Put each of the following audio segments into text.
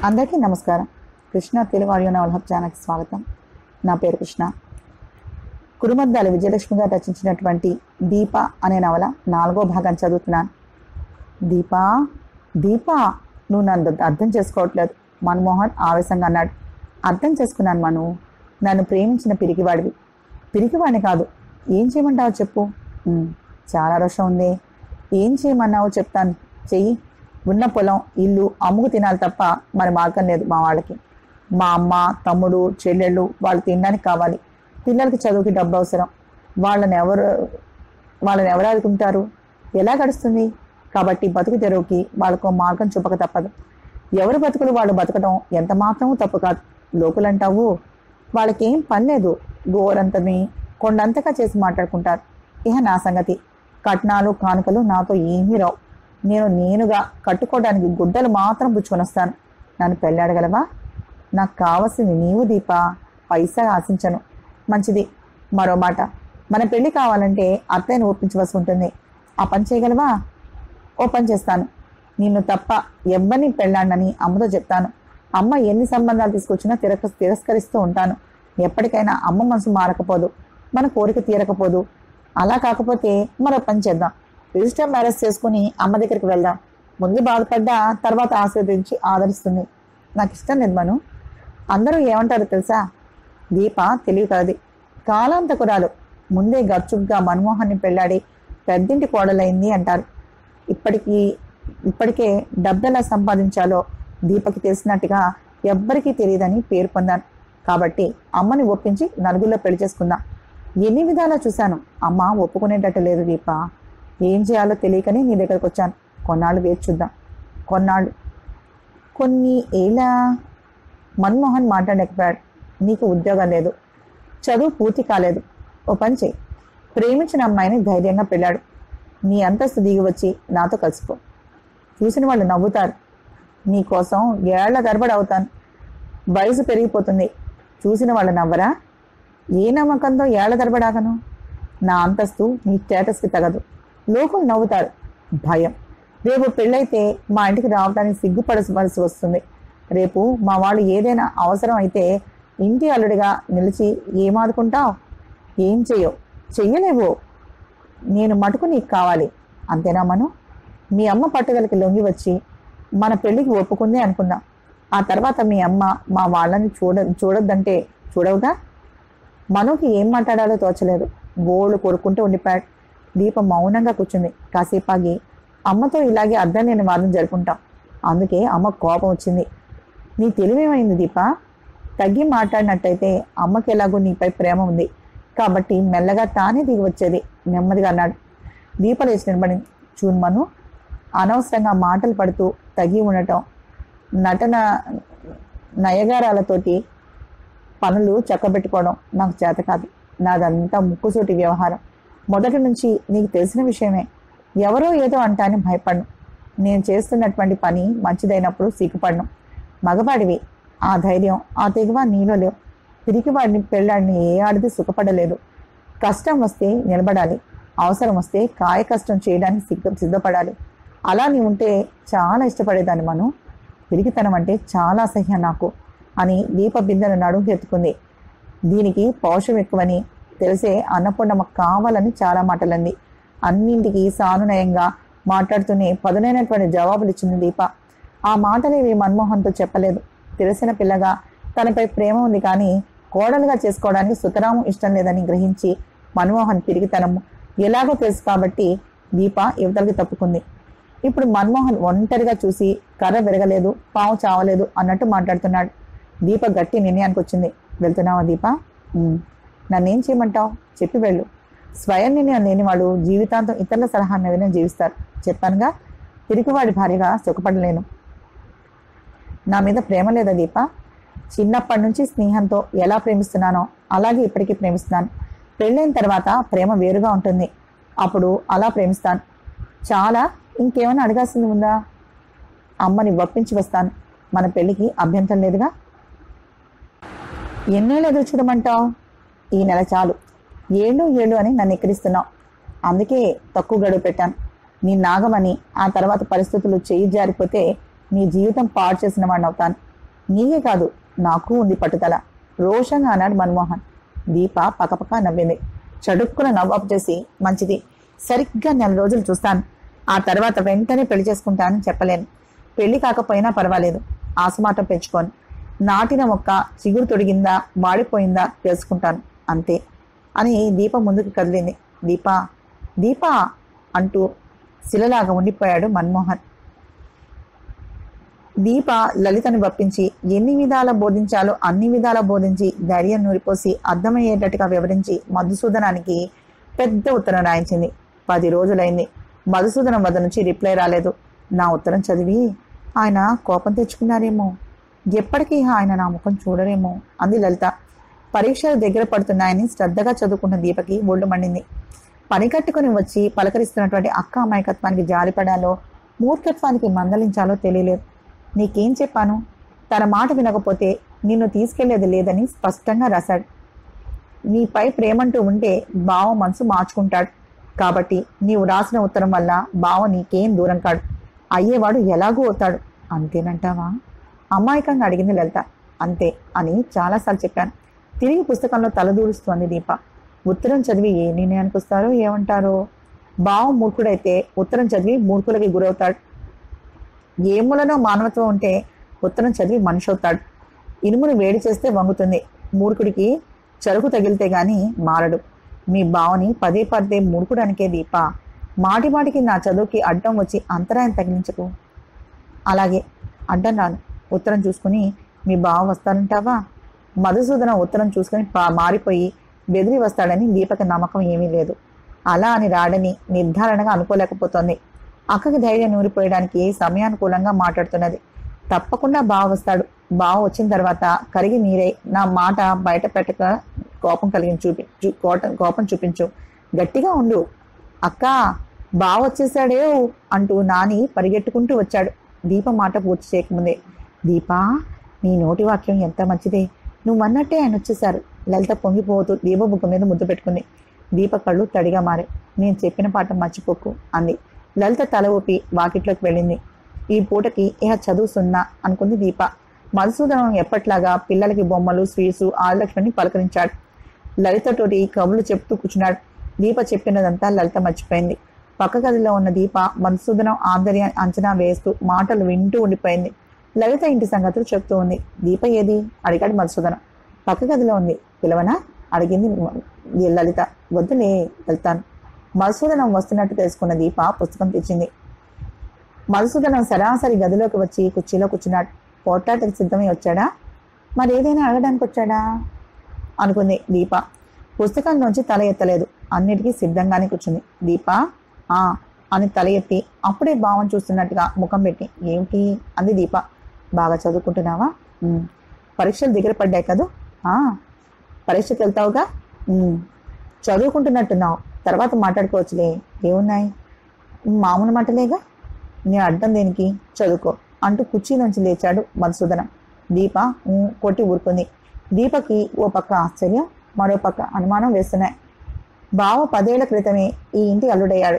అందరికీ నమస్కారం Krishna Telugu audio novel hub ఛానల్కి స్వాగతం నా పేరు కృష్ణ కురుమద్దాల విజయలక్ష్మి గారు రచించినటువంటి దీప అనే నవల నాలుగో భాగం చదువుతున్నాను దీపా దీపా నువ్వు నన్ను అర్థం చేసుకోవట్లేదు మన్మోహన్ ఆవేశంగా అన్నాడు అర్థం చేసుకున్నాను మను నన్ను ప్రేమించిన పిరికివాడివి పిరికివాడిని కాదు ఏం చేయమంటావో చెప్పు "ఉమ్, చాలా రోషం ఉంది ఏం చేయమన్నావో చెప్తాను చెయ్యి ఉన్న పొలం ఇల్లు అమ్ముకు తినాలి తప్ప మరి మార్గం లేదు మా వాళ్ళకి మా అమ్మ తమ్ముడు చెల్లెళ్ళు వాళ్ళు తినడానికి కావాలి పిల్లలకి చదువుకి డబ్బు అవసరం వాళ్ళని ఎవరు వాళ్ళని ఎవరు ఆదుకుంటారు ఎలా గడుస్తుంది కాబట్టి బతుకు తెరువుకి వాళ్ళకు మార్గం చూపక తప్పదు ఎవరి బతుకులు వాళ్ళు బతకడం ఎంత మాత్రమూ తప్పు కాదు లోకులంటావు వాళ్ళకేం పని లేదు గోరంతని కొండంతగా చేసి మాట్లాడుకుంటారు ఇహ నా సంగతి కట్నాలు కానుకలు నాతో ఏమీ రావు నేను నేనుగా కట్టుకోవడానికి గుడ్డలు మాత్రం పుచ్చుకొని వస్తాను నన్ను పెళ్ళాడగలవా నాకు కావాల్సింది నీవు దీప పైసా ఆశించను మంచిది మరో మాట మన పెళ్లి కావాలంటే అత్తయ్యను ఒప్పించవలసి ఉంటుంది ఆ పని చేయగలవా ఓ పని చేస్తాను నిన్ను తప్ప ఎవ్వరిని పెళ్ళాడనని అమ్మతో చెప్తాను అమ్మ ఎన్ని సంబంధాలు తీసుకొచ్చినా తిరక తిరస్కరిస్తూ ఉంటాను ఎప్పటికైనా అమ్మ మనసు మారకపోదు మన కోరిక తీరకపోదు అలా కాకపోతే మరో పని చేద్దాం రిజిస్టర్ మ్యారేజ్ చేసుకుని అమ్మ దగ్గరికి వెళ్దాం ముందు బాధపడ్డా తర్వాత ఆశీర్వదించి ఆదరిస్తుంది నాకు ఇష్టం లేదు మను అందరూ ఏమంటారో తెలుసా దీప తెలివి కలది కాలాంతకురాలు ముందే గచ్చుగ్గా మన్మోహన్ని పెళ్ళాడి పెద్దింటి కోడలైంది అంటారు ఇప్పటికీ ఇప్పటికే డబ్బెలా సంపాదించాలో దీపకి తెలిసినట్టుగా ఎవ్వరికీ తెలియదని పేరు పొందాను కాబట్టి అమ్మని ఒప్పించి నలుగురిలో పెళ్లి చేసుకుందాం ఎన్ని విధాలా చూశాను అమ్మ ఒప్పుకునేటట్టు లేదు దీప ఏం చేయాలో తెలియకనే నీ దగ్గరకు వచ్చాను కొన్నాళ్ళు వేచి చూద్దాం కొన్నాళ్ళు కొన్ని ఏళ్ళ మన్మోహన్ మాట్లాడలేకపోయాడు నీకు ఉద్యోగం లేదు చదువు పూర్తి కాలేదు ఓ పని చెయ్యి ప్రేమించిన అమ్మాయిని ధైర్యంగా పెళ్ళాడు నీ అంతస్తు దిగి వచ్చి నాతో కలిసిపో చూసిన వాళ్ళు నవ్వుతారు నీ కోసం ఏళ్ల తరబడి అవుతాను వయసు పెరిగిపోతుంది చూసిన వాళ్ళు నవ్వరా ఏ నమ్మకంతో ఏళ్ల తరబడాగను నా అంతస్తు నీ స్టేటస్కి తగదు లోకులు నవ్వుతారు భయం రేపు పెళ్ళైతే మా ఇంటికి రావడానికి సిగ్గుపడవలసి వస్తుంది రేపు మా వాళ్ళు ఏదైనా అవసరం అయితే ఇంటి అల్లుడిగా నిలిచి ఏమాదుకుంటావు ఏం చెయ్యవు చెయ్యలేవు నేను మటుకు నీకు కావాలి అంతేనా మను మీ అమ్మ పట్టుదలకి లొంగి వచ్చి మన పెళ్ళికి ఒప్పుకుంది అనుకుందాం ఆ తర్వాత మీ అమ్మ మా వాళ్ళని చూడ చూడొద్దంటే చూడవుగా మనుకి ఏం మాట్లాడాలో తోచలేదు గోళ్ళు కొరుక్కుంటూ ఉండిపోయాడు దీప మౌనంగా కూర్చుంది కాసేపు ఆగి అమ్మతో ఇలాగే అర్థం లేని వాదం జరుపుకుంటాం అందుకే అమ్మ కోపం వచ్చింది నీ తెలివేమైంది దీప తగ్గి మాట్లాడినట్టయితే అమ్మకి ఎలాగో నీపై ప్రేమ ఉంది కాబట్టి మెల్లగా తానే దిగి వచ్చేది నెమ్మదిగా అన్నాడు దీప లేచి నిలబడి చూన్మను అనవసరంగా మాటలు పడుతూ తగి ఉండటం నటన నయగారాలతోటి పనులు చక్కబెట్టుకోవడం నాకు చేత కాదు నాదంతా ముక్కుసూటి వ్యవహారం మొదటి నుంచి నీకు తెలిసిన విషయమే ఎవరో ఏదో అంటాని భయపడను నేను చేస్తున్నటువంటి పని మంచిదైనప్పుడు సిగ్గుపడను మగవాడివి ఆ ధైర్యం ఆ తెగువ నీలో లేవు పిరికివాడిని పెళ్ళాడిని ఏ ఆడిది సుఖపడలేదు కష్టం వస్తే నిలబడాలి అవసరం వస్తే కాయ కష్టం చేయడానికి సిద్ధ సిద్ధపడాలి అలా నీ ఉంటే చాలా ఇష్టపడేదాన్ని మను పిరికితనం అంటే చాలా అసహ్యం నాకు అని దీప బిందెను నడుము ఎత్తుకుంది దీనికి పౌషం ఎక్కువని తెలిసే అన్నపూర్ణమ్మ కావాలని చాలా మాటలంది అన్నింటికి సానునయంగా మాట్లాడుతూనే పదునైనటువంటి జవాబులు ఇచ్చింది దీప ఆ మాటలేవి మన్మోహన్తో చెప్పలేదు తెలిసిన పిల్లగా తనపై ప్రేమ ఉంది కానీ కోడలుగా చేసుకోవడానికి సుతరాము ఇష్టం లేదని గ్రహించి మన్మోహన్ తిరిగితనము ఎలాగో తెలుసు కాబట్టి దీప యువతలకి తప్పుకుంది ఇప్పుడు మన్మోహన్ ఒంటరిగా చూసి కర్ర విరగలేదు పావు చావలేదు అన్నట్టు మాట్లాడుతున్నాడు దీప గట్టి నిర్ణయానికి వచ్చింది వెళ్తున్నావా దీప "ఉమ్. నన్నేం చేయమంటావు చెప్పి వెళ్ళు స్వయం నిర్ణయం లేనివాడు జీవితాంతం ఇతరుల సలహా మీదనే జీవిస్తారు చెప్పానుగా తిరిగివాడి భార్యగా సుఖపడలేను నా మీద ప్రేమ లేదా దీప చిన్నప్పటి నుంచి స్నేహంతో ఎలా ప్రేమిస్తున్నానో అలాగే ఇప్పటికీ ప్రేమిస్తున్నాను పెళ్ళైన తర్వాత ప్రేమ వేరుగా ఉంటుంది అప్పుడు అలా ప్రేమిస్తాను చాలా ఇంకేమైనా అడగాల్సింది ఉందా అమ్మని ఒప్పించి వస్తాను మన పెళ్ళికి అభ్యంతరం లేదుగా ఎన్నేళ్ళు ఎదురు చూడమంటావు ఈ నెల చాలు ఏళ్ళు ఏళ్ళు అని నన్ను ఎక్కిరిస్తున్నావు అందుకే తక్కువ గడువు పెట్టాను నీ నాగమని ఆ తర్వాత పరిస్థితులు చేయి జారిపోతే నీ జీవితం పాడు చేసిన వాడిని అవుతాను నీకే కాదు నాకు ఉంది పట్టుదల రోషంగా అన్నాడు మన్మోహన్ దీప పకపక నవ్వింది చడుక్కున నవ్వు చేసి మంచిది సరిగ్గా నెల రోజులు చూస్తాను ఆ తర్వాత వెంటనే పెళ్లి చేసుకుంటానని చెప్పలేను పెళ్లి కాకపోయినా పర్వాలేదు ఆసమాటం పెంచుకోను నాటిన మొక్క చిగురు తొడిగిందా వాడిపోయిందా తెలుసుకుంటాను అంతే అని దీప ముందుకు కదిలింది దీపా దీపా అంటూ శిలలాగా ఉండిపోయాడు మన్మోహన్ దీప లలితను వప్పించి ఎన్ని విధాల బోధించాలో అన్ని విధాల బోధించి ధైర్యం నూరిపోసి అర్థమయ్యేటట్టుగా వివరించి మధుసూదనానికి పెద్ద ఉత్తరం రాయించింది పది రోజులైంది మధుసూదనం వద్ద నుంచి రిప్లై రాలేదు నా ఉత్తరం చదివి ఆయన కోపం తెచ్చుకున్నారేమో ఎప్పటికీ ఆయన నా ముఖం చూడరేమో అంది లలిత పరీక్షలు దగ్గర పడుతున్నాయని శ్రద్ధగా చదువుకున్న దీపకి ఒళ్ళు మండింది పని కట్టుకుని వచ్చి పలకరిస్తున్నటువంటి అక్క అమాయకత్వానికి జాలిపడాలో మూర్ఖత్వానికి మందలించాలో తెలియలేదు నీకేం చెప్పాను తన మాట వినకపోతే నిన్ను తీసుకెళ్లేది లేదని స్పష్టంగా రాశాడు నీపై ప్రేమంటూ ఉంటే బావ మనసు మార్చుకుంటాడు కాబట్టి నీవు రాసిన ఉత్తరం వల్ల బావ నీకేం దూరం కాడు అయ్యేవాడు ఎలాగూ అవుతాడు అంతేనంటావా అమాయకంగా అడిగింది లలిత అంతే అని చాలాసార్లు చెప్పాను తిరిగి పుస్తకంలో తలదూరుస్తోంది దీప ఉత్తరం చదివి ఏ నిర్ణయానికి వస్తారో ఏమంటారో బావ మూర్ఖుడైతే ఉత్తరం చదివి మూర్ఖులకి గురవుతాడు ఏ మూలనో మానవత్వం ఉంటే ఉత్తరం చదివి మనిషి అవుతాడు ఇనుమును వేడి చేస్తే వంగుతుంది మూర్ఖుడికి చెరుకు తగిలితే గాని మారడు మీ బావని పదే పదే మూర్ఖుడానికే దీప మాటి మాటికి నా చదువుకి అడ్డం వచ్చి అంతరాయం తగిలించకు అలాగే అడ్డం రాను ఉత్తరం చూసుకుని మీ బావ వస్తానంటావా మధుసూదన ఉత్తరం చూసుకుని పా మారిపోయి బెదిరి వస్తాడని దీపక నమ్మకం ఏమీ లేదు అలా అని రాడని నిర్ధారణగా అనుకోలేకపోతోంది అక్కకి ధైర్యం నూరిపోయడానికి సమయానుకూలంగా మాట్లాడుతున్నది తప్పకుండా బావ వస్తాడు బావ వచ్చిన తర్వాత కరిగి నీరై నా మాట బయట పెట్టక కోపం కలిగి చూపి చూ- కోట- కోపం చూపించు గట్టిగా ఉండు అక్క బావ వచ్చేసాడే అంటూ నాని పరిగెట్టుకుంటూ వచ్చాడు దీప మాట పూర్తి చేయకముందే దీపా నీ నోటి వాక్యం ఎంత మంచిదే నువ్వన్నట్టే ఆయన వచ్చేశారు లలిత పొంగిపోతూ దీప బుగ్గ మీద ముద్దు పెట్టుకుంది దీప కళ్ళు తడిగా మారే నేను చెప్పిన పాట మర్చిపోకు అంది లలిత తల ఊపి వాకిట్లోకి వెళ్ళింది ఈ పూటకి ఇహ చదువు సున్నా అనుకుంది దీప మధుసూదనం ఎప్పట్లాగా పిల్లలకి బొమ్మలు స్వీట్స్ ఆలక్ష్మిని పలకరించాడు లలితతోటి కబులు చెప్తూ కూర్చున్నాడు దీప చెప్పినదంతా లలిత మర్చిపోయింది పక్క గదిలో ఉన్న దీప మధుసూదనం ఆంతర్య అంచనా వేస్తూ మాటలు వింటూ ఉండిపోయింది లలిత ఇంటి సంగతులు చెప్తూ ఉంది దీప ఏది అడిగాడు మధుసూదనం పక్క గదిలో ఉంది పిలవనా అడిగింది మ- లలిత వద్దులే వెళ్తాను మధుసూదనం వస్తున్నట్టు తెలుసుకున్న దీప పుస్తకం తెచ్చింది మధుసూదనం సరాసరి గదిలోకి వచ్చి కుర్చీలో కూర్చున్నాడు పోట్లాటకి సిద్ధమై వచ్చాడా మరి ఏదైనా అడగడానికి వచ్చాడా అనుకుంది దీప పుస్తకంలోంచి తల ఎత్తలేదు అన్నిటికీ సిద్ధంగానే కూర్చుంది దీప ఆ అని తల ఎత్తి అప్పుడే భావం చూస్తున్నట్టుగా ముఖం పెట్టి ఏమిటి అంది దీప బాగా చదువుకుంటున్నావా "ఉమ్." పరీక్షలు దగ్గర పడ్డాయి కదూ "ఆ." పరీక్షకి వెళ్తావుగా "ఉమ్." చదువుకుంటున్నట్టున్నావు తర్వాత మాట్లాడుకోవచ్చులే ఏమున్నాయి మామూలు మాటలేగా నేను అడ్డం దేనికి చదువుకో అంటూ కుర్చీలోంచి లేచాడు మధుసూదనం దీప ఊ కొట్టి ఊరుకుంది దీపకి ఓ పక్క ఆశ్చర్యం మరో పక్క అనుమానం వేస్తున్నాయి బావ పదేళ్ల క్రితమే ఈ ఇంటి అల్లుడయ్యాడు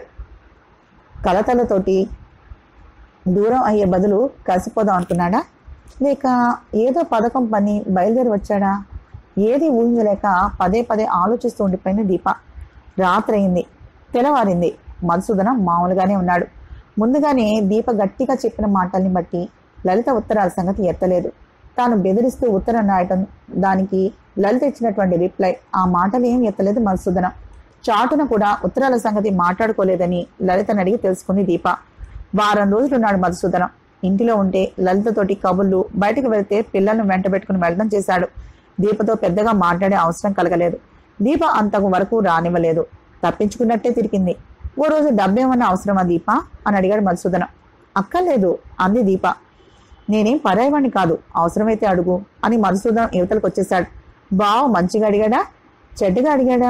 కలతలతోటి దూరం అయ్యే బదులు కలిసిపోదాం అనుకున్నాడా లేక ఏదో పథకం పని బయలుదేరి వచ్చాడా ఏది ఊహించలేక పదే పదే ఆలోచిస్తూ ఉండిపోయింది దీప రాత్రి అయింది తెల్లవారింది మధుసూదనం మామూలుగానే ఉన్నాడు ముందుగానే దీప గట్టిగా చెప్పిన మాటల్ని బట్టి లలిత ఉత్తరాల సంగతి ఎత్తలేదు తాను బెదిరిస్తూ ఉత్తరం రాయటం దానికి లలిత ఇచ్చినటువంటి రిప్లై ఆ మాటలు ఏం ఎత్తలేదు మధుసూదనం చాటున కూడా ఉత్తరాల సంగతి మాట్లాడుకోలేదని లలితని అడిగి తెలుసుకుంది దీప వారం రోజులు ఉన్నాడు మధుసూదనం ఇంటిలో ఉంటే లలితతోటి కబుర్లు బయటకు వెళ్తే పిల్లలను వెంట పెట్టుకుని వెళ్ళడం చేశాడు దీపతో పెద్దగా మాట్లాడే అవసరం కలగలేదు దీప అంతకు వరకు రానివ్వలేదు తప్పించుకున్నట్టే తిరిగింది ఓ రోజు డబ్బేమన్నా అవసరమా దీప అని అడిగాడు మధుసూదనం అక్కర్లేదు అంది దీప నేనేం పరాయవాణ్ణి కాదు అవసరమైతే అడుగు అని మధుసూదనం యువతలకు వచ్చేశాడు బావ మంచిగా అడిగాడా చెడ్డగా అడిగాడా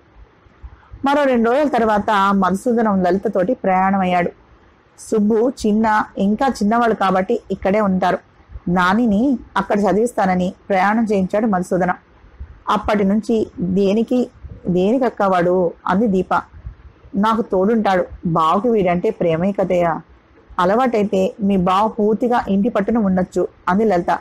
మరో రెండు రోజుల తర్వాత మధుసూదనం లలితతోటి ప్రయాణం అయ్యాడు సుబ్బు చిన్న ఇంకా చిన్నవాళ్ళు కాబట్టి ఇక్కడే ఉంటారు నానిని అక్కడ చదివిస్తానని ప్రయాణం చేయించాడు మధుసూదనం అప్పటి నుంచి దేనికి దేనికి అక్కవాడు అంది దీప నాకు తోడుంటాడు బావుకి వీడంటే ప్రేమే కదయ్యా అలవాటైతే మీ బావ పూర్తిగా ఇంటి పట్టున ఉండొచ్చు అంది లలిత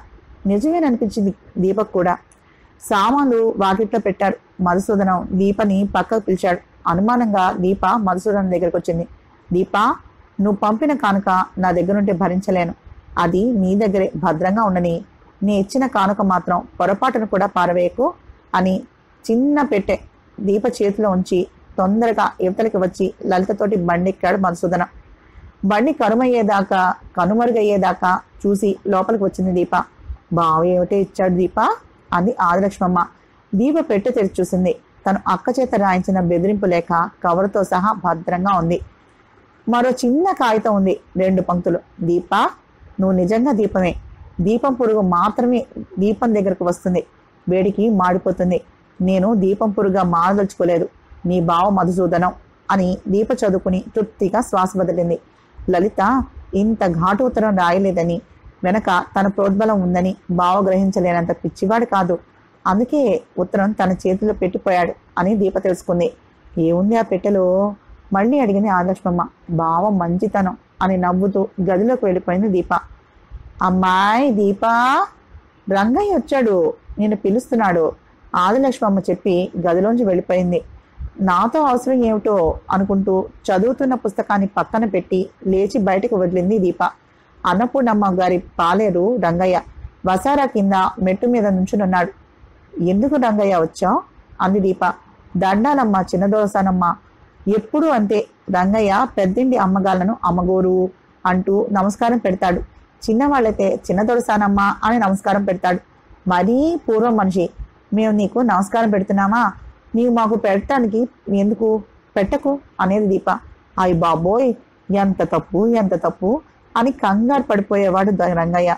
నిజమేననిపించింది దీపక్ కూడా సామాన్లు వాకిట్లో పెట్టారు మధుసూదనం దీపని పక్కకు పిలిచాడు అనుమానంగా దీప మధుసూదనం దగ్గరకు వచ్చింది దీప నువ్వు పంపిన కానుక నా దగ్గరుంటే భరించలేను అది నీ దగ్గరే భద్రంగా ఉండని నీ ఇచ్చిన కానుక మాత్రం పొరపాటును కూడా పారవేయకు అని చిన్న పెట్టె దీప చేతిలో ఉంచి తొందరగా యువతలకి వచ్చి లలితతోటి బండెక్కాడు మధుసూదనం బండి కనుమయ్యేదాకా కనుమరుగయ్యేదాకా చూసి లోపలికి వచ్చింది దీప బావ ఏమిటే ఇచ్చాడు దీప అంది ఆదిలక్ష్మమ్మ దీప పెట్టె తెరిచి చూసింది తను అక్క చేత రాయించిన బెదిరింపు లేఖ కవరుతో సహా భద్రంగా ఉంది మరో చిన్న కాగితం ఉంది రెండు పంక్తులు దీప నువ్వు నిజంగా దీపమే దీపం పురుగు మాత్రమే దీపం దగ్గరకు వస్తుంది వేడికి మాడిపోతుంది నేను దీపం పురుగా మారదలుచుకోలేదు నీ బావ మధుసూదనం అని దీప చదువుకుని తృప్తిగా శ్వాస వదిలింది లలిత ఇంత ఘాటు ఉత్తరం రాయలేదని వెనక తన ప్రోద్బలం ఉందని బావ గ్రహించలేనంత పిచ్చివాడు కాదు అందుకే ఉత్తరం తన చేతిలో పెట్టిపోయాడు అని దీప తెలుసుకుంది ఏముంది ఆ పెట్టెలో మళ్ళీ అడిగింది ఆదర్శమ్మ బావ మంచితనం అని నవ్వుతూ గదిలోకి వెళ్ళిపోయింది దీప అమ్మాయి దీపా రంగయ్య వచ్చాడు నేను పిలుస్తున్నాడు ఆదిలక్ష్మమ్మ చెప్పి గదిలోంచి వెళ్ళిపోయింది నాతో అవసరం ఏమిటో అనుకుంటూ చదువుతున్న పుస్తకాన్ని పక్కన పెట్టి లేచి బయటకు వదిలింది దీప అన్నపూర్ణమ్మ గారి పాలేరు రంగయ్య వసారా కింద మెట్టు మీద నుంచునున్నాడు ఎందుకు రంగయ్య వచ్చావు అంది దీప దండాలమ్మ చిన్నదోసానమ్మ ఎప్పుడు అంతే రంగయ్య పెద్దింటి అమ్మగాళ్ళను అమ్మగోరు అంటూ నమస్కారం పెడతాడు చిన్నవాళ్ళైతే చిన్న దొరసానమ్మ అని నమస్కారం పెడతాడు మరీ పూర్వం మనిషి మేము నీకు నమస్కారం పెడుతున్నామా నీవు మాకు పెట్టడానికి ఎందుకు పెట్టకు అనేది దీప అయ్య బాబోయ్ ఎంత తప్పు ఎంత తప్పు అని కంగారు పడిపోయేవాడు ద- రంగయ్య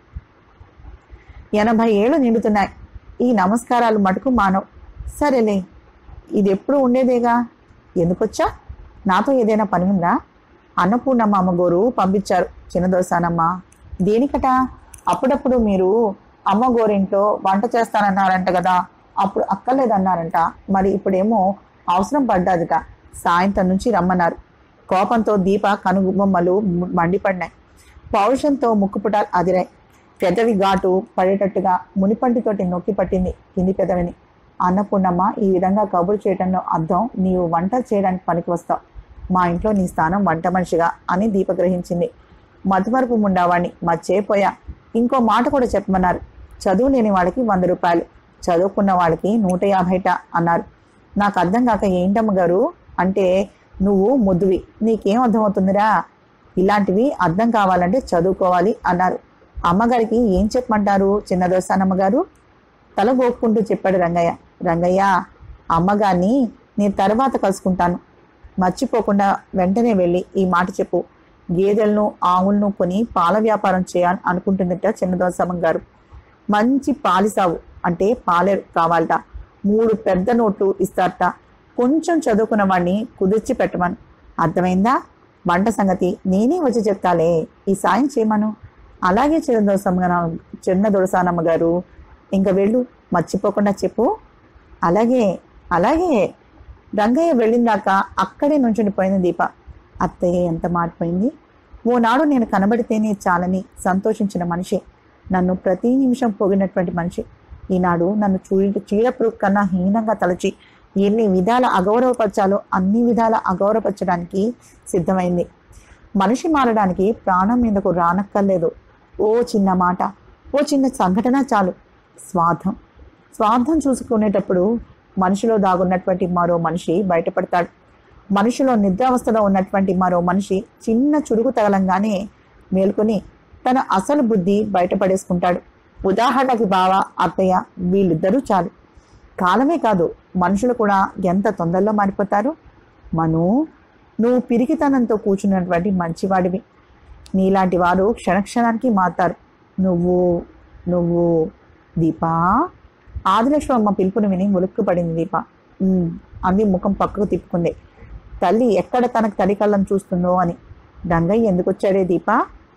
ఎనభై ఏళ్ళు నిండుతున్నాయి ఈ నమస్కారాలు మటుకు మానవ్ సరేలే ఇది ఎప్పుడు ఉండేదేగా ఎందుకొచ్చా నాతో ఏదైనా పని ఉందా అన్నపూర్ణమ్మ అమ్మగోరు పంపించారు చిన్నదోసానమ్మ దేనికట అప్పుడప్పుడు మీరు అమ్మ గోరింట్లో వంట చేస్తానన్నారంట కదా అప్పుడు అక్కర్లేదన్నారంట మరి ఇప్పుడేమో అవసరం పడ్డాదిట సాయంత్రం నుంచి రమ్మన్నారు కోపంతో దీప కనుబొమ్మలు మండిపడినాయి పౌరుషంతో ముక్కుపుటాలు అదిరాయి పెదవి ఘాటు పడేటట్టుగా మునిపంటితోటి నొక్కి పట్టింది కింది పెదవిని అన్నపూర్ణమ్మ ఈ విధంగా కబురు చేయడంలో అర్థం నీవు వంట చేయడానికి పనికి వస్తావు మా ఇంట్లో నీ స్థానం వంట మనిషిగా అని దీప గ్రహించింది మతిమరుపు ముండావాణ్ణి మర్చేపోయా ఇంకో మాట కూడా చెప్పమన్నారు చదువు లేని వాళ్ళకి వంద రూపాయలు చదువుకున్న వాళ్ళకి నూట యాభైట అన్నారు నాకు అర్థం కాక ఏంటమ్మ గారు అంటే నువ్వు ముద్దువి నీకేం అర్థమవుతుందిరా ఇలాంటివి అర్థం కావాలంటే చదువుకోవాలి అన్నారు అమ్మగారికి ఏం చెప్పమంటారు చిన్నదోసానమ్మ గారు తల గోక్కుంటూ చెప్పాడు రంగయ్య రంగయ్య అమ్మగారిని నేను తర్వాత కలుసుకుంటాను మర్చిపోకుండా వెంటనే వెళ్ళి ఈ మాట చెప్పు గేదెలను ఆవులను కొని పాల వ్యాపారం చేయాలని అనుకుంటుందట చిన్నదోసమ్మ గారు మంచి పాలిసావు అంటే పాలేరు కావాలట మూడు పెద్ద నోట్లు ఇస్తారట కొంచెం చదువుకున్న వాడిని కుదిర్చి పెట్టమను అర్థమైందా వంట సంగతి నేనే వచ్చి చెప్తాలే ఈ సాయం చేయమను అలాగే చిన్నదోసమ్మ చిన్న దొరసానమ్మ గారు ఇంకా వెళ్ళు మర్చిపోకుండా చెప్పు అలాగే అలాగే రంగయ్య వెళ్ళిందాక అక్కడే నుంచుండిపోయింది దీప అత్తయ్య ఎంత మారిపోయింది ఓనాడు నేను కనబడితేనే చాలని సంతోషించిన మనిషి నన్ను ప్రతి నిమిషం పొగినటువంటి మనిషి ఈనాడు నన్ను చూ చీడపురుగు కన్నా హీనంగా తలచి ఎన్ని విధాల అగౌరవపరచాలో అన్ని విధాల అగౌరవపరచడానికి సిద్ధమైంది మనిషి మారడానికి ప్రాణం మీదకు రానక్కర్లేదు ఓ చిన్న మాట ఓ చిన్న సంఘటన చాలు స్వార్థం స్వార్థం చూసుకునేటప్పుడు మనిషిలో దాగున్నటువంటి మరో మనిషి బయటపడతాడు మనిషిలో నిద్రావస్థలో ఉన్నటువంటి మరో మనిషి చిన్న చురుకు తగలంగానే మేల్కొని తన అసలు బుద్ధి బయటపడేసుకుంటాడు ఉదాహరణకి బావ అత్తయ్య వీళ్ళిద్దరూ చాలు కాలమే కాదు మనుషులు కూడా ఎంత తొందరలో మారిపోతారు మను నువ్వు పిరికితనంతో కూర్చున్నటువంటి మంచివాడివి నీలాంటి వారు క్షణక్షణానికి మారుతారు నువ్వు నువ్వు దీపా ఆదిలక్ష్మమ్మ పిలుపుని విని ఉలిక్కిపడింది దీప "ఉమ్," అంది ముఖం పక్కకు తిప్పుకుంది తల్లి ఎక్కడ తనకు తడి కళ్ళను చూస్తుందో అని రంగయ్య ఎందుకు వచ్చాడే దీప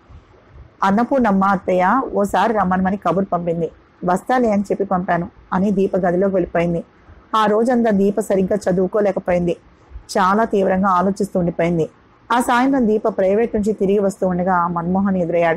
అన్నపూర్ణమ్మ అత్తయ్య ఓసారి రమ్మనమని కబురు పంపింది వస్తాలే అని చెప్పి పంపాను అని దీప గదిలోకి వెళ్ళిపోయింది ఆ రోజంతా దీప సరిగ్గా చదువుకోలేకపోయింది చాలా తీవ్రంగా ఆలోచిస్తూ ఉండిపోయింది ఆ సాయంత్రం దీప ప్రైవేట్ నుంచి తిరిగి వస్తూ ఉండగా మన్మోహన్ ఎదురయ్యాడు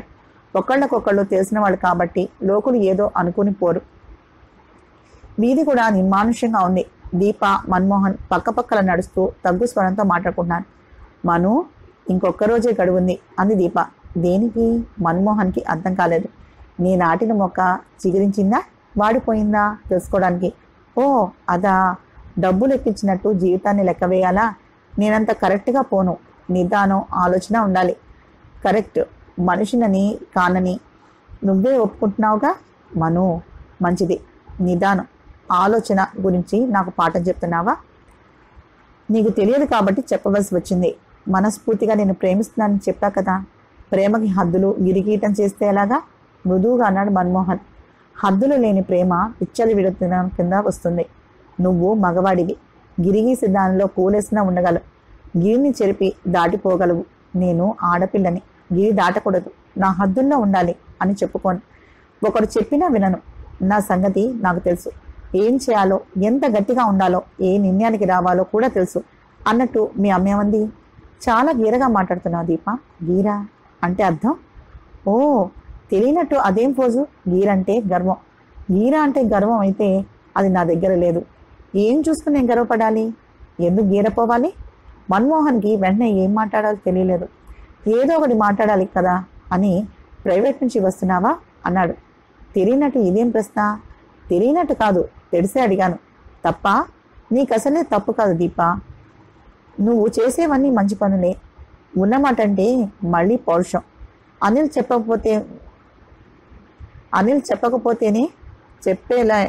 ఒకళ్ళకొకళ్ళు తెలిసిన వాళ్ళు కాబట్టి లోకులు ఏదో అనుకుని పోరు వీధి కూడా నిర్మానుష్యంగా ఉంది దీప మన్మోహన్ పక్కపక్కల నడుస్తూ తగ్గు స్వరంతో మాట్లాడుకుంటున్నారు మను ఇంకొక రోజే గడువుంది అంది దీప దేనికి మన్మోహన్కి అర్థం కాలేదు నీ నాటిన మొక్క చిగురించిందా వాడిపోయిందా తెలుసుకోవడానికి ఓ అదా డబ్బులు ఎక్కించినట్టు జీవితాన్ని లెక్క వేయాలా నేనంత కరెక్ట్గా పోను నిదానం ఆలోచన ఉండాలి కరెక్ట్ మనిషినని కానని నువ్వే ఒప్పుకుంటున్నావుగా మను మంచిది నిదానం ఆలోచన గురించి నాకు పాఠం చెప్తున్నావా నీకు తెలియదు కాబట్టి చెప్పవలసి వచ్చింది మనస్ఫూర్తిగా నేను ప్రేమిస్తున్నానని చెప్పా కదా ప్రేమకి హద్దులు గిరిగీటం చేస్తే ఎలాగా మృదువుగా అన్నాడు మన్మోహన్ హద్దులు లేని ప్రేమ పిచ్చలు విడుతున్న కింద వస్తుంది నువ్వు మగవాడివి గిరిగీసి దానిలో కూలేసినా ఉండగలవు గిరిని చెరిపి దాటిపోగలవు నేను ఆడపిల్లని గిరి దాటకూడదు నా హద్దుల్లో ఉండాలి అని చెప్పుకోను ఒకడు చెప్పినా వినను నా సంగతి నాకు తెలుసు ఏం చేయాలో ఎంత గట్టిగా ఉండాలో ఏ నిర్ణయానికి రావాలో కూడా తెలుసు అన్నట్టు మీ అమ్మేమంది చాలా గీరగా మాట్లాడుతున్నావు దీప గీరా అంటే అర్థం ఓ తెలియనట్టు అదేం పోజు గీరంటే గర్వం గీర అంటే గర్వం అయితే అది నా దగ్గర లేదు ఏం చూసుకుని నేను గర్వపడాలి ఎందుకు గీరపోవాలి మన్మోహన్కి వెంటనే ఏం మాట్లాడాలో తెలియలేదు ఏదో ఒకటి మాట్లాడాలి కదా అని ప్రైవేట్ నుంచి వస్తున్నావా అన్నాడు తెలియనట్టు ఇదేం ప్రశ్న తెలియనట్టు కాదు తెలిసే అడిగాను తప్ప నీకు అసలే తప్పు కాదు దీప నువ్వు చేసేవన్నీ మంచి పనులే ఉన్నమాట అంటే మళ్ళీ పౌరుషం అనిల్ చెప్పకపోతే అనిల్ చెప్పకపోతేనే చెప్పేలా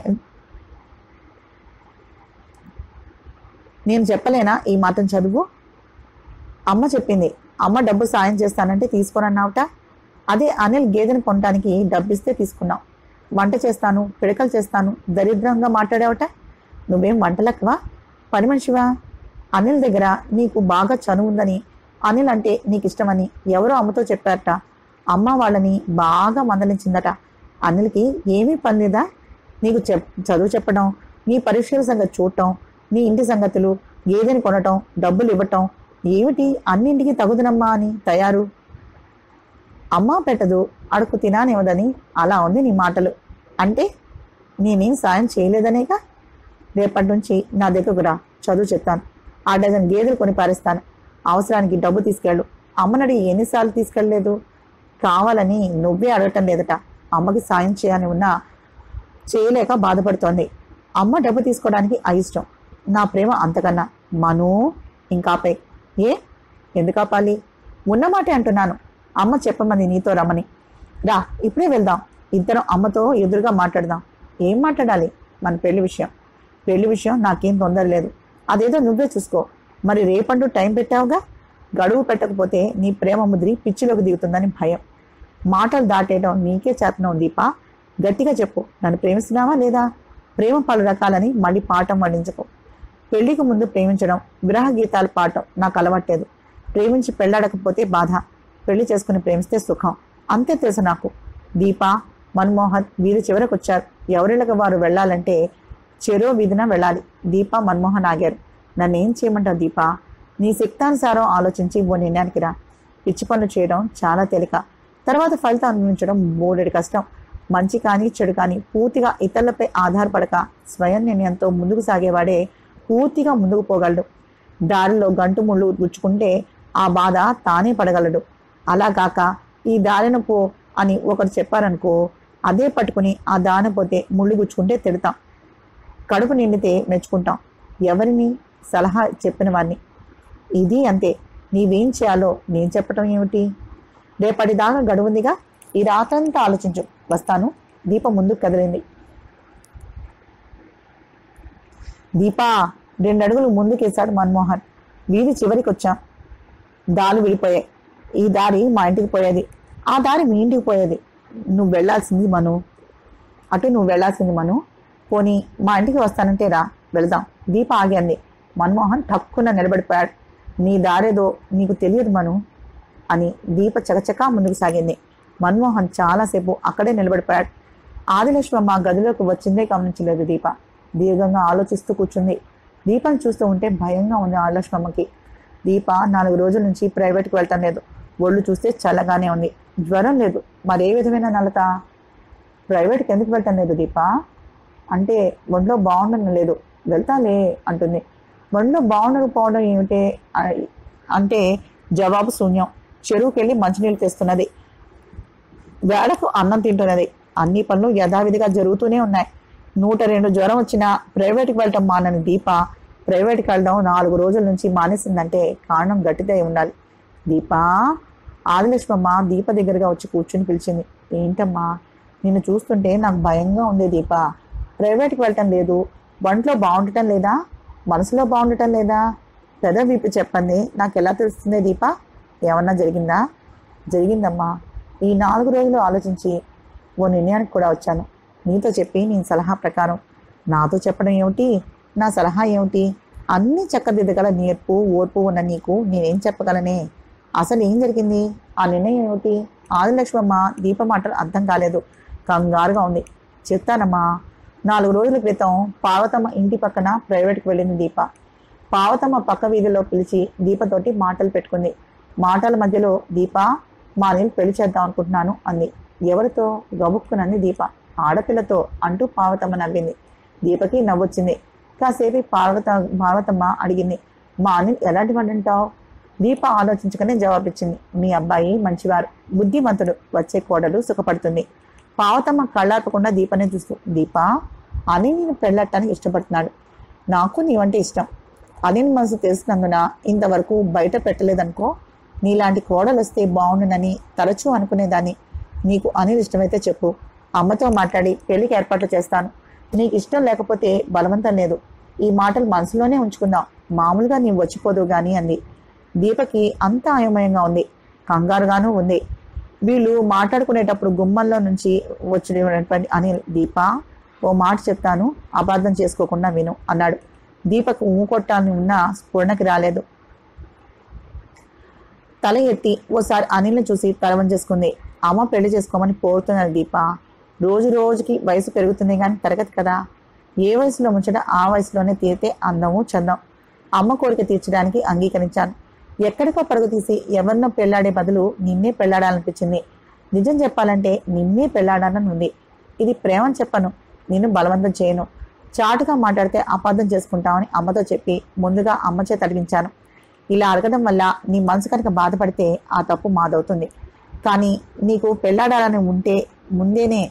నేను చెప్పలేనా ఈ మాటను చదువు అమ్మ చెప్పింది అమ్మ డబ్బు సాయం చేస్తానంటే తీసుకోనన్నావుట అదే అనిల్ గేదెను కొనడానికి డబ్బిస్తే తీసుకున్నావు వంట చేస్తాను పిడకలు చేస్తాను దరిద్రంగా మాట్లాడావట నువ్వేం వంటలక్కవా పని మనిషివా అనిల్ దగ్గర నీకు బాగా చనువు ఉందని అనిల్ అంటే నీకు ఇష్టమని ఎవరో అమ్మతో చెప్పారట అమ్మ వాళ్ళని బాగా మందలించిందట అనిల్కి ఏమీ పని లేదా నీకు చెప్ చదువు చెప్పడం నీ పరీక్షల సంగతి చూడటం నీ ఇంటి సంగతులు గేదెని కొనటం డబ్బులు ఇవ్వటం ఏమిటి అన్నింటికి తగుదనమ్మా అని తయారు అమ్మ పెట్టదు అడుగు తినానివ్వదని అలా ఉంది నీ మాటలు అంటే నేనేం సాయం చేయలేదనేగా రేపటి నుంచి నా దగ్గరకు రా చదువు చెప్తాను ఆ డజన్ గేదెలు కొని పారేస్తాను అవసరానికి డబ్బు తీసుకెళ్ళు అమ్మనడి ఎన్నిసార్లు తీసుకెళ్ళలేదు కావాలని నువ్వే అడగటం లేదట అమ్మకి సాయం చేయాలని ఉన్నా చేయలేక బాధపడుతోంది అమ్మ డబ్బు తీసుకోవడానికి అయిష్టం నా ప్రేమ అంతకన్నా మను ఇంకాపై ఏ ఎందుకు ఆపాలి ఉన్నమాటే అంటున్నాను అమ్మ చెప్పమంది నీతో రమ్మని రా ఇప్పుడే వెళ్దాం ఇద్దరం అమ్మతో ఎదురుగా మాట్లాడదాం ఏం మాట్లాడాలి మన పెళ్లి విషయం పెళ్లి విషయం నాకేం తొందర లేదు అదేదో నువ్వే చూసుకో మరి రేపంటూ టైం పెట్టావుగా గడువు పెట్టకపోతే నీ ప్రేమ ముద్రి పిచ్చిలోకి దిగుతుందని భయం మాటలు దాటేయడం నీకే చేతనం దీపా గట్టిగా చెప్పు నన్ను ప్రేమిస్తున్నావా లేదా ప్రేమ పలు రకాలని మళ్ళీ పాఠం వడ్డించకు పెళ్లికి ముందు ప్రేమించడం విరహ గీతాలు పాడటం నాకు అలవాట్లేదు ప్రేమించి పెళ్ళాడకపోతే బాధ పెళ్లి చేసుకుని ప్రేమిస్తే సుఖం అంతే తెలుసు నాకు దీప మన్మోహన్ వీరు చివరకు వచ్చారు ఎవరిళ్ళకి వారు వెళ్ళాలంటే చెరో వీధిన వెళ్ళాలి దీప మన్మోహన్ ఆగారు నన్ను ఏం చేయమంటావు దీప నీ శక్తానుసారం ఆలోచించి ఓ నిర్ణయానికి రా పిచ్చి పనులు చేయడం చాలా తేలిక తర్వాత ఫలితం అనుభవించడం మూడేడు కష్టం మంచి కానీ చెడు కానీ పూర్తిగా ఇతరులపై ఆధారపడక స్వయం నిర్ణయంతో ముందుకు సాగేవాడే పూర్తిగా ముందుకు పోగలడు దారిలో గంటు ముళ్ళు గుచ్చుకుంటే ఆ బాధ తానే పడగలడు అలా కాక ఈ దారిన పో అని ఒకరు చెప్పారనుకో అదే పట్టుకుని ఆ దాన పోతే ముళ్ళు గుచ్చుకుంటే తిడతాం కడుపు నిండితే మెచ్చుకుంటాం ఎవరిని సలహా చెప్పిన వారిని ఇది అంతే నీవేం చేయాలో నేను చెప్పటం ఏమిటి రేపటిదాకా గడువుందిగా ఈ రాత్రంతా ఆలోచించు వస్తాను దీప ముందుకు కదిలింది దీపా రెండు అడుగులు ముందుకేశాడు మన్మోహన్ వీధి చివరికి వచ్చాం దాలు విడిపోయాయి ఈ దారి మా ఇంటికి పోయేది ఆ దారి మీ ఇంటికి పోయేది నువ్వు వెళ్ళాల్సింది మను అటు నువ్వు వెళ్ళాల్సింది మను పోనీ మా ఇంటికి వస్తానంటే రా వెళదాం దీప ఆగింది మన్మోహన్ తక్కువ నిలబడిపోయాడు నీ దారేదో నీకు తెలియదు మను అని దీప చకచకా ముందుకు సాగింది మన్మోహన్ చాలాసేపు అక్కడే నిలబడిపోయాడు ఆదిలక్ష్మమ్మ గదిలోకి వచ్చిందే గమనించలేదు దీప దీర్ఘంగా ఆలోచిస్తూ కూర్చుంది దీపం చూస్తూ ఉంటే భయంగా ఉంది ఆదిలక్ష్మమ్మకి దీప నాలుగు రోజుల నుంచి ప్రైవేట్కి వెళ్ళటం లేదు ఒళ్ళు చూస్తే చల్లగానే ఉంది జ్వరం లేదు మరే విధమైన నలత ప్రైవేట్కి ఎందుకు వెళ్ళటం లేదు దీప అంటే ఒంట్లో బాగుండడం లేదు వెళ్తాలే అంటుంది ఒంట్లో బాగుండకపోవడం ఏమిటే ఆ- అంటే జవాబు శూన్యం చెరువుకి వెళ్ళి మంచినీళ్ళు తెస్తున్నది వేడకు అన్నం తింటున్నది అన్ని పనులు యథావిధిగా జరుగుతూనే ఉన్నాయి నూట రెండు జ్వరం వచ్చినా ప్రైవేట్కి వెళ్ళటం మానని దీప ప్రైవేట్కి వెళ్ళడం నాలుగు రోజుల నుంచి మానేసిందంటే కారణం గట్టిదే ఉండాలి దీపా ఆదిలక్ష్మమ్మ దీప దగ్గరగా వచ్చి కూర్చుని పిలిచింది ఏంటమ్మా నిన్ను చూస్తుంటే నాకు భయంగా ఉంది దీప ప్రైవేట్కి వెళ్ళటం లేదు వంటలో బాగుండటం లేదా మనసులో బాగుండటం లేదా పెద విప్పి చెప్పండి నాకు ఎలా తెలుస్తుంది దీప ఏమన్నా జరిగిందా జరిగిందమ్మా ఈ నాలుగు రోజులు ఆలోచించి ఓ నిర్ణయానికి కూడా వచ్చాను నీతో చెప్పి నీ సలహా ప్రకారం నాతో చెప్పడం ఏమిటి నా సలహా ఏమిటి అన్ని చక్కదిద్దగల నేర్పు ఓర్పు ఉన్న నీకు నేనేం చెప్పగలనే అసలు ఏం జరిగింది ఆ నిర్ణయం ఏమిటి ఆదిలక్ష్మమ్మ దీప మాటలు అర్థం కాలేదు కంగారుగా ఉంది చెప్తానమ్మా నాలుగు రోజుల క్రితం పార్వతమ్మ ఇంటి పక్కన ప్రైవేట్కి వెళ్ళింది దీప పార్వతమ్మ పక్క వీధిలో పిలిచి దీపతోటి మాటలు పెట్టుకుంది మాటల మధ్యలో దీప మా నేను పెళ్లి చేద్దాం అనుకుంటున్నాను అంది ఎవరితో గబుక్కునంది దీప ఆడపిల్లతో అంటూ పార్వతమ్మ నవ్వింది దీపకి నవ్వొచ్చింది కాసేపు పార్వత పార్వతమ్మ అడిగింది మా అనిల్ ఎలాంటి వాడు అంటావు దీప ఆలోచించగానే జవాబిచ్చింది మీ అబ్బాయి మంచివారు బుద్ధిమంతుడు వచ్చే కోడలు సుఖపడుతుంది పావతమ్మ కళ్ళాపకుండా దీపనే చూస్తూ దీప అని నేను పెళ్ళట్టానికి ఇష్టపడుతున్నాడు నాకు నీవంటే ఇష్టం అనిల్ మనసు తెలిసినందున ఇంతవరకు బయట పెట్టలేదనుకో నీలాంటి కోడలు వస్తే బాగుండునని తరచూ అనుకునేదాన్ని నీకు అనిల్ ఇష్టమైతే చెప్పు అమ్మతో మాట్లాడి పెళ్లికి ఏర్పాట్లు చేస్తాను నీకు ఇష్టం లేకపోతే బలవంతం లేదు ఈ మాటలు మనసులోనే ఉంచుకుందాం మామూలుగా నీవు వచ్చిపోదు గాని అంది దీపకి అంత అయోమయంగా ఉంది కంగారుగాను ఉంది వీళ్ళు మాట్లాడుకునేటప్పుడు గుమ్మంలో నుంచి వచ్చినటువంటి అనిల్ దీప ఓ మాట చెప్తాను అపార్థం చేసుకోకుండా విను అన్నాడు దీపకు ఊ కొట్టాలని ఉన్నా స్ఫురణకి రాలేదు తల ఎత్తి ఓసారి అనిల్ని చూసి తలవం చేసుకుంది అమ్మ పెళ్లి చేసుకోమని పోతున్నది దీప రోజు రోజుకి వయసు పెరుగుతుంది కానీ తరగతి కదా ఏ వయసులో ముంచట ఆ వయసులోనే తీరితే అందము చందం అమ్మ కోరిక తీర్చడానికి అంగీకరించాను ఎక్కడికో పరుగు తీసి ఎవరినో పెళ్లాడే బదులు నిన్నే పెళ్లాడాలనిపించింది నిజం చెప్పాలంటే నిన్నే పెళ్లాడాలని ఉంది ఇది ప్రేమని చెప్పను నిన్ను బలవంతం చేయను చాటుగా మాట్లాడితే అపార్థం చేసుకుంటామని అమ్మతో చెప్పి ముందుగా అమ్మ చేత అడిగించాను ఇలా అడగడం వల్ల నీ మనసు కనుక బాధపడితే ఆ తప్పు మాదవుతుంది కానీ నీకు పెళ్లాడాలని ఉంటే ముందేనే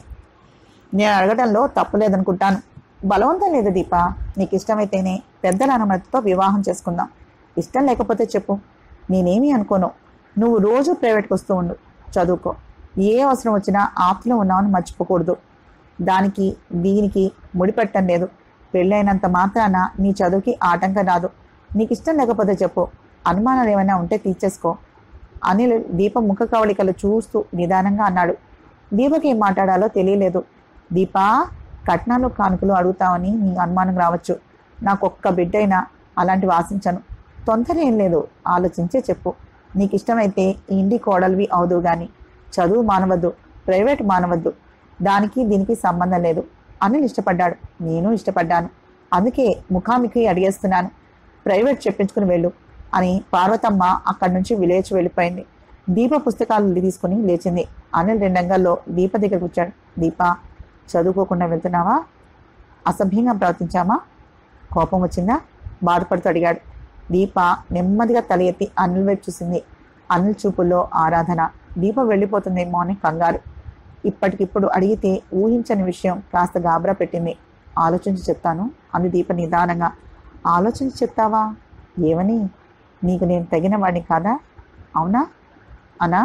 నేను అడగడంలో తప్పు లేదనుకుంటాను బలవంతం లేదు దీప నీకు ఇష్టమైతేనే పెద్దల అనుమతితో వివాహం చేసుకుందాం ఇష్టం లేకపోతే చెప్పు నేనేమీ అనుకోను నువ్వు రోజు ప్రైవేట్కి వస్తూ ఉండు చదువుకో ఏ అవసరం వచ్చినా ఆప్తులో ఉన్నామని మర్చిపోకూడదు దానికి దీనికి ముడిపెట్టం లేదు పెళ్ళైనంత మాత్రాన నీ చదువుకి ఆటంకం రాదు నీకు ఇష్టం లేకపోతే చెప్పు అనుమానాలు ఏమైనా ఉంటే తీర్చేసుకో అనిల్ దీప ముఖ కవళికలు చూస్తూ నిదానంగా అన్నాడు దీపకి ఏం మాట్లాడాలో తెలియలేదు దీపా కట్నాలు కానుకలు అడుగుతావని నీ అనుమానం రావచ్చు నాకు ఒక్క బిడ్డైనా అలాంటివి ఆశించను తొందర ఏం లేదు ఆలోచించే చెప్పు నీకు ఇష్టమైతే ఈ ఇంటి కోడలివి అవదు గాని చదువు మానవద్దు ప్రైవేట్ మానవద్దు దానికి దీనికి సంబంధం లేదు అనిల్ ఇష్టపడ్డాడు నేను ఇష్టపడ్డాను అందుకే ముఖాముఖి అడిగేస్తున్నాను ప్రైవేట్ చెప్పించుకుని వెళ్ళు అని పార్వతమ్మ అక్కడి నుంచి విలేచి వెళ్ళిపోయింది దీప పుస్తకాలు తీసుకుని లేచింది అనిల్ రెండంగల్లో దీప దగ్గర కూర్చాడు దీప చదువుకోకుండా వెళ్తున్నావా అసభ్యంగా ప్రవర్తించామా కోపం వచ్చిందా బాధపడుతూ అడిగాడు దీప నెమ్మదిగా తల ఎత్తి అనిల్ వైపు చూసింది అనిల్ చూపుల్లో ఆరాధన దీప వెళ్ళిపోతుందేమో అని కంగారు ఇప్పటికిప్పుడు అడిగితే ఊహించని విషయం కాస్త గాబరా పెట్టింది ఆలోచించి చెప్తాను అంది దీప నిదానంగా ఆలోచించి చెప్తావా ఏమని నీకు నేను తగిన వాడిని కాదా అవునా అనా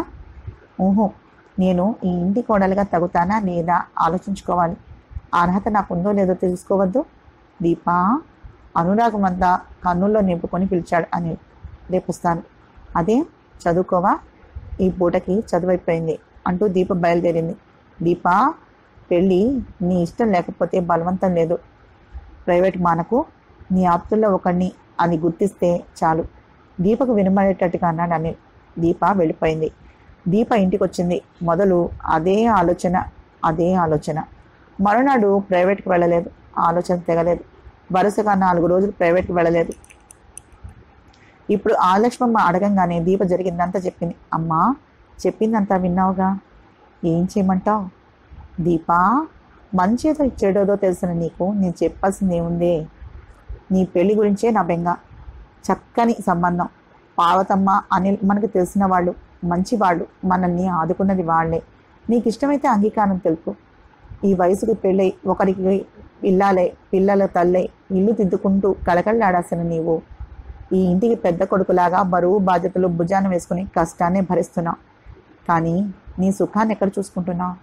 ఊహు నేను ఈ ఇంటి కోడలుగా తగుతానా లేదా ఆలోచించుకోవాలి ఆ అర్హత నాకు ఉందో లేదో తెలుసుకోవద్దు దీపా అనురాగం అంతా కన్నుల్లో నింపుకొని పిలిచాడు అని రేపు వస్తాను అదే చదువుకోవా ఈ పూటకి చదువైపోయింది అంటూ దీప బయలుదేరింది దీపా పెళ్ళి నీ ఇష్టం లేకపోతే బలవంతం లేదు ప్రైవేట్ మానకు నీ ఆప్తుల్లో ఒకడిని అని గుర్తిస్తే చాలు దీపకు వినబడేటట్టుగా అన్నాడు అనిల్ దీప వెళ్ళిపోయింది దీప ఇంటికి వచ్చింది మొదలు అదే ఆలోచన అదే ఆలోచన మరునాడు ప్రైవేట్కి వెళ్ళలేదు ఆలోచన తెగలేదు వరుసగా నాలుగు రోజులు ప్రైవేట్కి వెళ్ళలేదు ఇప్పుడు ఆలక్ష్మమ్మ అడగంగానే దీప జరిగిందంతా చెప్పింది అమ్మా చెప్పిందంతా విన్నావుగా ఏం చేయమంటావు దీపా మంచిదో చెడోదో తెలిసిన నీకు నేను చెప్పాల్సింది ఏముంది నీ పెళ్లి గురించే నా బెంగ చక్కని సంబంధం పార్వతమ్మ అనిల్ మనకు తెలిసిన వాళ్ళు మంచివాళ్ళు మనల్ని ఆదుకున్నది వాళ్ళే నీకు ఇష్టమైతే అంగీకారం తెలుపు ఈ వయసుకు పెళ్ళై ఒకరికి ఇల్లాలే పిల్లల తల్లై ఇల్లు తిద్దుకుంటూ కలకల్లాడాల్సిన నీవు ఈ ఇంటికి పెద్ద కొడుకులాగా బరువు బాధ్యతలు భుజాన వేసుకుని కష్టాన్ని భరిస్తున్నావు కానీ నీ సుఖాన్ని ఎక్కడ చూసుకుంటున్నావు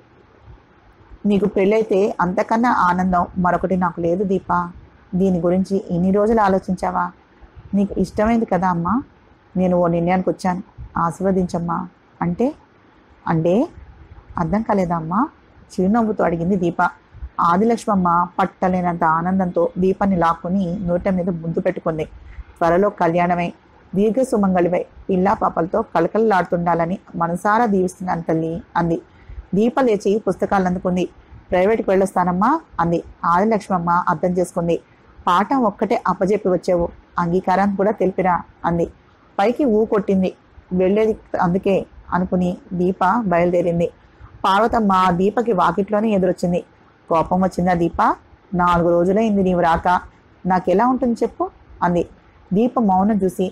నీకు పెళ్ళైతే అంతకన్నా ఆనందం మరొకటి నాకు లేదు దీపా దీని గురించి ఇన్ని రోజులు ఆలోచించావా నీకు ఇష్టమైంది కదా అమ్మా నేను ఓ నిర్ణయానికి వచ్చాను ఆశీర్వదించమ్మా అంటే అంటే అర్థం కాలేదా అమ్మా చిరునవ్వుతో అడిగింది దీప ఆదిలక్ష్మమ్మ పట్టలేనంత ఆనందంతో దీపాన్ని లాక్కుని నోట మీద ముద్దు పెట్టుకుంది త్వరలో కళ్యాణమై దీర్ఘ సుమంగళివై పిల్లా పాపలతో కలకలలాడుతుండాలని మనసారా దీవిస్తున్నాను తల్లి అంది దీప లేచి పుస్తకాలు అందుకుంది ప్రైవేట్కి వెళ్ళొస్తానమ్మా అంది ఆదిలక్ష్మమ్మ అర్థం చేసుకుంది పాఠం ఒక్కటే అప్పజెప్పి వచ్చావు అంగీకారాన్ని కూడా తెలిపిరా అంది పైకి ఊ కొట్టింది వెళ్ళేది అందుకే అనుకుని దీప బయలుదేరింది పార్వతమ్మ దీపకి వాకిట్లోనే ఎదురొచ్చింది కోపం వచ్చిందా దీప నాలుగు రోజులైంది నీవు రాక నాకెలా ఉంటుంది చెప్పు అంది దీప మౌనం చూసి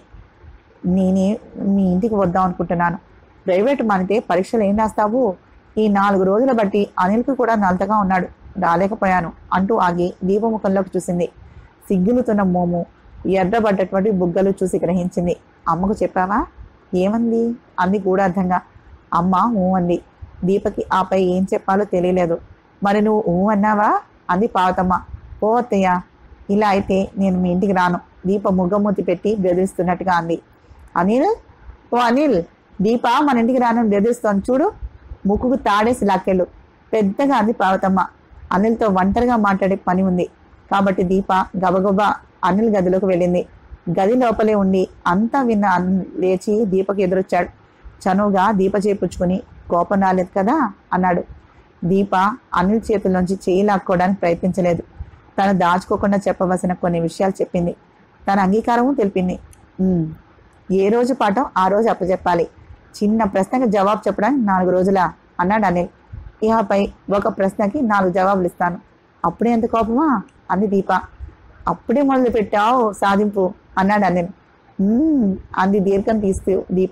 నేనే మీ ఇంటికి వద్దాం అనుకుంటున్నాను ప్రైవేట్ మానితే పరీక్షలు ఏం రాస్తావు ఈ నాలుగు రోజుల బట్టి అనిల్కి కూడా నలతగా ఉన్నాడు రాలేకపోయాను అంటూ ఆగి దీపముఖంలోకి చూసింది సిగ్గులుతున్న మోము ఎర్రబడ్డటువంటి బుగ్గలు చూసి గ్రహించింది అమ్మకు చెప్పావా ఏమంది అంది గూఢార్థంగా అమ్మ ఊ అంది దీపకి ఆపై ఏం చెప్పాలో తెలియలేదు మరి నువ్వు ఊ అన్నావా అంది పావతమ్మ ఓ అత్తయ్య ఇలా అయితే నేను మీ ఇంటికి రాను దీప ముగ్గమూతి పెట్టి బెదిరిస్తున్నట్టుగా అంది అనిల్ ఓ అనిల్ దీప మన ఇంటికి రాను బెదిరిస్తోంది చూడు ముక్కుకు తాడేసి లాక్కెళ్ళు పెద్దగా అంది పార్వతమ్మ అనిల్తో ఒంటరిగా మాట్లాడే పని ఉంది కాబట్టి దీప గబగబా అనిల్ గదిలోకి వెళ్ళింది గది లోపలే ఉండి అంతా విన్న అనిల్ లేచి దీపకి ఎదురొచ్చాడు చనువుగా దీప చేపుచ్చుకుని కోపం రాలేదు కదా అన్నాడు దీప అనిల్ చేతుల్లోంచి చేయి లాక్కోవడానికి ప్రయత్నించలేదు తను దాచుకోకుండా చెప్పవలసిన కొన్ని విషయాలు చెప్పింది తన అంగీకారము తెలిపింది "ఉమ్, ఏ రోజు పాఠం ఆ రోజు అప్పచెప్పాలి చిన్న ప్రశ్నకి జవాబు చెప్పడానికి నాలుగు రోజులా అన్నాడు అనిల్ ఇహపై ఒక ప్రశ్నకి నాలుగు జవాబులు ఇస్తాను అప్పుడే ఎంత కోపమా అంది దీప అప్పుడే మొదలు పెట్టావు సాధింపు అన్నాడు అనిల్ "ఉమ్," అంది దీర్ఘం తీస్తూ దీప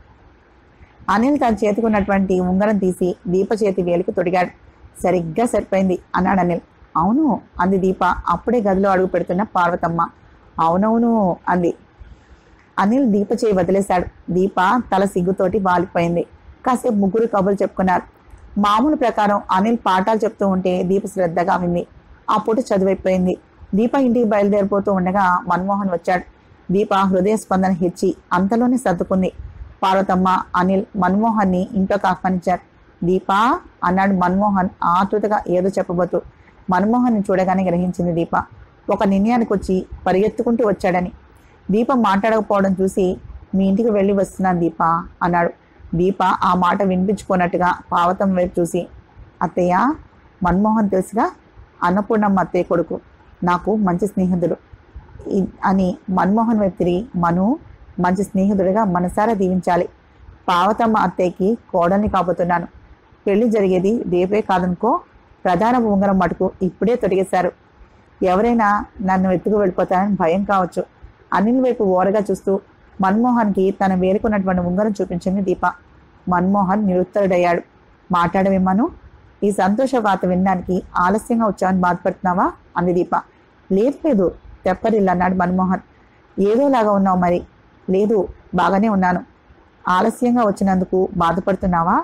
అనిల్ తన చేతికున్నటువంటి ఉంగరం తీసి దీప చేతి వేలికి తొడిగాడు సరిగ్గా సరిపోయింది అన్నాడు అనిల్ అవును అంది దీప అప్పుడే గదిలో అడుగు పెడుతున్న పార్వతమ్మ అవునవును అంది అనిల్ దీప చేయి వదిలేశాడు దీప తల సిగ్గుతోటి వాలిపోయింది కాసేపు ముగ్గురు కబుర్లు చెప్పుకున్నారు మామూలు ప్రకారం అనిల్ పాఠాలు చెప్తూ ఉంటే దీప శ్రద్ధగా వింది ఆ పూట చదువైపోయింది దీప ఇంటికి బయలుదేరిపోతూ ఉండగా మన్మోహన్ వచ్చాడు దీప హృదయ స్పందన హెచ్చి అంతలోనే సర్దుకుంది పార్వతమ్మ అనిల్ మన్మోహన్ని ఇంట్లోకి ఆహ్వానించారు దీపా అన్నాడు మన్మోహన్ ఆతృతగా ఏదో చెప్పబోతూ మన్మోహన్ని చూడగానే గ్రహించింది దీప ఒక నిర్ణయానికి వచ్చి పరిగెత్తుకుంటూ వచ్చాడని దీప మాట్లాడకపోవడం చూసి మీ ఇంటికి వెళ్ళి వస్తున్నాను దీప అన్నాడు దీప ఆ మాట వినిపించుకున్నట్టుగా పావతం వైపు చూసి అత్తయ్య మన్మోహన్ తెలుసుగా అన్నపూర్ణమ్మ అత్తయ్య కొడుకు నాకు మంచి స్నేహితుడు ఇ- అని మన్మోహన్ వైపు తిరిగి మను మంచి స్నేహితుడిగా మనసారా దీవించాలి పావతమ్మ అత్తయ్యకి కోడల్ని కాబోతున్నాను పెళ్లి జరిగేది రేపే కాదనుకో ప్రధాన ఉంగరం మటుకు ఇప్పుడే తొడిగేశారు ఎవరైనా నన్ను ఎత్తుకు వెళ్ళిపోతారని భయం కావచ్చు అనిల్ వైపు ఓరగా చూస్తూ మన్మోహన్కి తన వేరుకున్నటువంటి ఉంగరం చూపించింది దీప మన్మోహన్ నిరుత్తరుడయ్యాడు మాట్లాడవేమను ఈ సంతోష వార్త వినడానికి ఆలస్యంగా వచ్చావని బాధపడుతున్నావా అంది దీప లేదు లేదు తెప్పరిల్లు అన్నాడు మన్మోహన్ ఏదోలాగా ఉన్నావు మరి లేదు బాగానే ఉన్నాను ఆలస్యంగా వచ్చినందుకు బాధపడుతున్నావా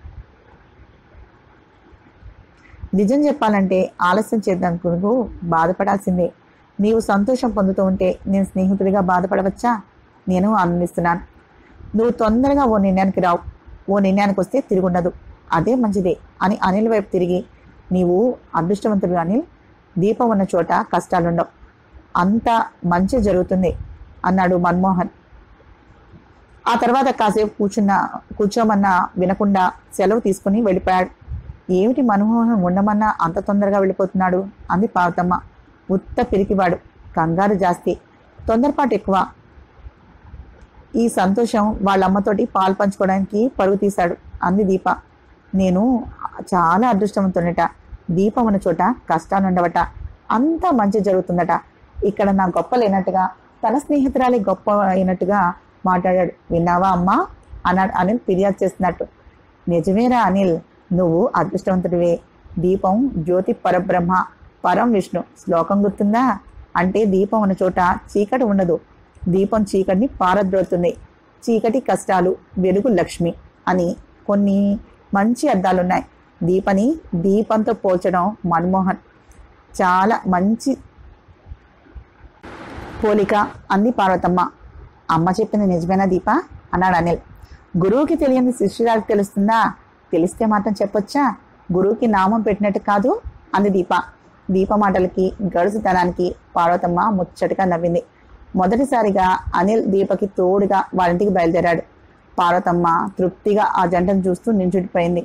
నిజం చెప్పాలంటే ఆలస్యం చేద్దానికి బాధపడాల్సిందే నీవు సంతోషం పొందుతూ ఉంటే నేను స్నేహితుడిగా బాధపడవచ్చా నేను ఆనందిస్తున్నాను నువ్వు తొందరగా ఓ నిర్ణయానికి రావు ఓ నిర్ణయానికి వస్తే తిరుగుండదు అదే మంచిదే అని అనిల్ వైపు తిరిగి నీవు అదృష్టవంతుడు అనిల్ దీపం ఉన్న చోట కష్టాలుండవు అంత మంచి జరుగుతుంది అన్నాడు మన్మోహన్ ఆ తర్వాత కాసేపు కూర్చున్న కూర్చోమన్నా వినకుండా సెలవు తీసుకుని వెళ్ళిపోయాడు ఏమిటి మన్మోహన్ ఉండమన్నా అంత తొందరగా వెళ్ళిపోతున్నాడు అంది పార్వతమ్మ ఉత్త పిరికివాడు కంగారు జాస్తి తొందరపాటు ఎక్కువ ఈ సంతోషం వాళ్ళ అమ్మతోటి పాలు పంచుకోవడానికి పరుగు తీశాడు అంది దీప నేను చాలా అదృష్టవంతుడట దీపం ఉన్న చోట కష్టాలు ఉండవట అంతా మంచి జరుగుతుందట ఇక్కడ నా గొప్ప లేనట్టుగా తన స్నేహితురాలి గొప్ప అయినట్టుగా మాట్లాడాడు విన్నావా అమ్మా అన్నాడు అనిల్ ఫిర్యాదు చేస్తున్నట్టు నిజమేరా అనిల్ నువ్వు అదృష్టవంతుడివే దీపం జ్యోతి పరబ్రహ్మ పరం విష్ణు శ్లోకం గుర్తుందా అంటే దీపం ఉన్న చోట చీకటి ఉండదు దీపం చీకటిని పారద్రోలుతుంది చీకటి కష్టాలు వెలుగు లక్ష్మి అని కొన్ని మంచి అర్థాలున్నాయి దీపని దీపంతో పోల్చడం మన్మోహన్ చాలా మంచి పోలిక అంది పార్వతమ్మ అమ్మ చెప్పింది నిజమేనా దీప అన్నాడు అనిల్ గురువుకి తెలియని శిష్యురాలకు తెలుస్తుందా తెలిస్తే మాత్రం చెప్పొచ్చా గురువుకి నామం పెట్టినట్టు కాదు అంది దీప దీప మాటలకి గడుసుతనానికి పార్వతమ్మ ముచ్చటగా నవ్వింది మొదటిసారిగా అనిల్ దీపకి తోడుగా వారింటికి బయలుదేరాడు పార్వతమ్మ తృప్తిగా ఆ జంటను చూస్తూ నించుడిపోయింది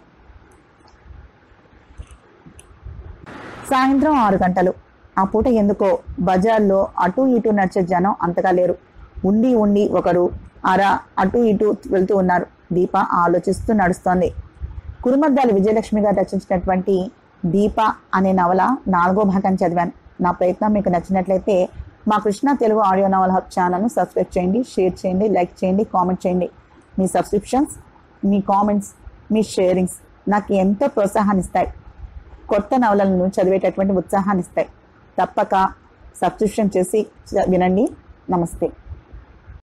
సాయంత్రం ఆరు గంటలు ఆ పూట ఎందుకో బజార్లో అటు ఇటు నడిచే జనం అంతగా లేరు ఉండి ఉండి ఒకరు అర అటు ఇటు వెళ్తూ ఉన్నారు దీప ఆలోచిస్తూ నడుస్తోంది కురుమద్దాలి విజయలక్ష్మి గారు రచించినటువంటి దీప అనే నవల నాలుగో భాగం చదివాను నా ప్రయత్నం మీకు నచ్చినట్లయితే మా కృష్ణ తెలుగు ఆడియో నవల హబ్ ఛానల్ను సబ్స్క్రైబ్ చేయండి షేర్ చేయండి లైక్ చేయండి కామెంట్ చేయండి మీ సబ్స్క్రిప్షన్స్ మీ కామెంట్స్ మీ షేరింగ్స్ నాకు ఎంతో ప్రోత్సాహాన్ని ఇస్తాయి కొత్త నవలలను చదివేటటువంటి ఉత్సాహాన్ని ఇస్తాయి తప్పక సబ్స్క్రిప్షన్ చేసి చ- వినండి నమస్తే